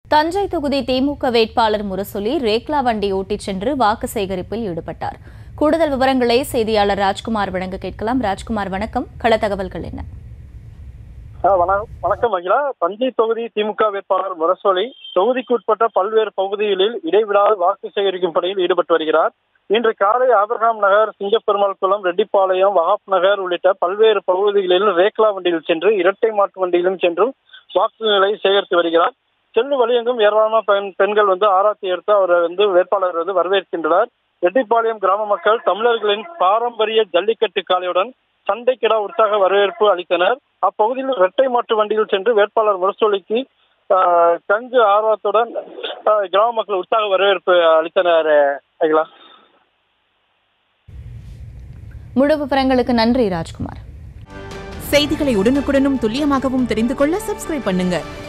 தஞ்சை தொகுதி திமுக வேட்பாளர் முரசொலி ரேக்லா வண்டி ஓட்டிச் சென்று வாக்கு சேகரிப்பில் ஈடுபட்டார் கூடுதல் விவரங்களை செய்தியாளர் ராஜ்குமார் வழங்க கேட்கலாம் ராஜ்குமார் வணக்கம் கள தகவல்கள் என்ன ஆ, வண- வணக்கம் அகிலா தஞ்சை தொகுதி திமுக வேட்பாளர் முரசொலி தொகுதிக்குட்பட்ட பல்வேறு பகுதிகளில் இடைவிடாது வாக்கு சேகரிக்கும் பணியில் ஈடுபட்டு வருகிறார் இன்று காலை ஆபிரகாம் நகர் சிங்கப்பெருமாள் குளம் ரெட்டிப்பாளையம் வகாப் நகர் உள்ளிட்ட பல்வேறு பகுதிகளில் ரேக்லா வண்டியில் சென்று இரட்டை மாட்டு வண்டியிலும் சென்றும் வாக்குகளை சேகரித்து வருகிறார் செல்லு வழியெங்கும் ஏராளமான பெண் பெண்கள் வந்து ஆராய்ச்சி எடுத்து அவரை வந்து வேட்பாளர் வந்து வரவேற்கின்றனர் ரெட்டிப்பாளையம் கிராம மக்கள் தமிழர்களின் பாரம்பரிய ஜல்லிக்கட்டு காளையுடன் சண்டைக்கிடா உற்சாக வரவேற்பு அளித்தனர் அப்பகுதியில் இரட்டை மாட்டு வண்டியில் சென்று வேட்பாளர் முரசொலிக்கு ஆஹ், கஞ்சு ஆர்வத்துடன் ஆஹ், கிராம மக்கள் உற்சாக வரவேற்பு அளித்தனர் அகிலா முழு விவரங்களுக்கு நன்றி ராஜ்குமார் செய்திகளை உடனுக்குடனும் துல்லியமாகவும் தெரிந்து கொள்ள சப்ஸ்கிரைப் பண்ணுங்க